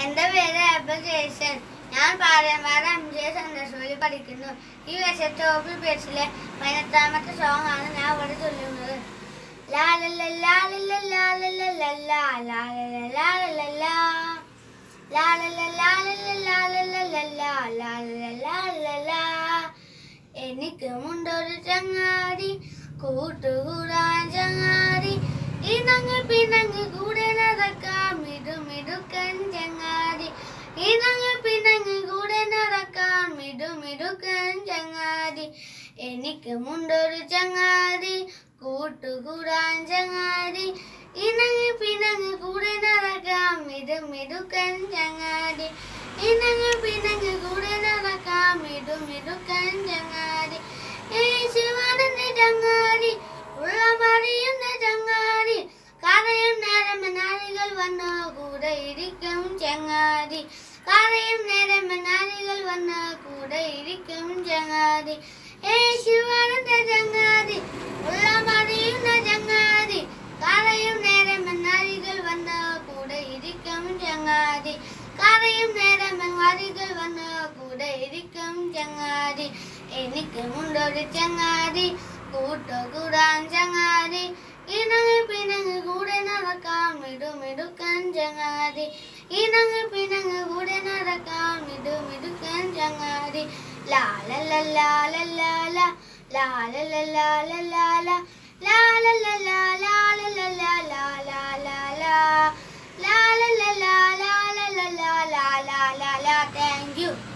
എന്റെ പേര് apple Jason ഞാൻ പാരമ്പാറ എം ജെ സന്ദർശനത്തിൽ പഠിക്കുന്നു ഈ വർഷത്തെ ഓപ്പി പേഴ്സിലെ പതിനെട്ടാമത്തെ സോങ് ആണ് ഞാൻ ഇവിടെ ചൊല്ലുന്നത് എനിക്ക് മുണ്ടൊരു ചങ്ങാതി കൂട്ടുകൂടാൻ ചങ്ങാതി ഇണങ്ങി പിണങ്ങി കൂടെ നടക്കാം മിടുമിടുക്കൻ ചങ്ങാതി ഇണങ്ങി പിണങ്ങി കൂടെ നടക്കാം മിടുമിടുക്കൻ ചങ്ങാതി എനിക്ക് മുണ്ടൊരു ചങ്ങാതി കൂട്ടുകൂടാൻ ചങ്ങാതി ഇണങ്ങി പിണങ്ങി കൂടെ നടക്കാം മിടുമിടുക്കൻ ചങ്ങാതി ഇണങ്ങി പിണങ്ങി കൂടെ നടക്കാം മിടുമിടുക്കൻ ചങ്ങാതി യേശുവാണെന്റെ ചങ്ങാതി ഉള്ള മറിയുന്ന ചങ്ങാതി കരയും നേരം നാരികൾ വന്ന് കൂടെ ഇരിക്കും ചങ്ങാതി കരയും നേരം നാരികൾ വന്ന് കൂടെ ഇരിക്കും ചങ്ങാതി യേശുവാണെന്റെ ചങ്ങാതി ഉള്ള മറിയുന്ന ചങ്ങാതി കരയും നേരം നാരികൾ വന്ന് കൂടെ ഇരിക്കും ചങ്ങാതി കരയും നേരം നാരികൾ വന്ന് കൂടെ ഇരിക്കും ചങ്ങാതി എനിക്ക് മുണ്ടൊരു ചങ്ങാതി കൂട്ടുകൂടാൻ ചങ്ങാതി ഇണങ്ങി പിണങ്ങി കൂടെ നടക്കാം മിടുമിടുക്കൻ ചങ്ങാതി ഇണങ്ങി പിണങ്ങി കൂടെ നടക്കാം മിടുമിടുക്കൻ ചങ്ങാതി ലാലല്ലാലല്ലാല ലാലല്ലാലല്ലാല ലാലല്ലാലാലല്ലാലാലാലാലാ ലാലല്ലാലാലല്ലാലാലാലാ താങ്ക് യു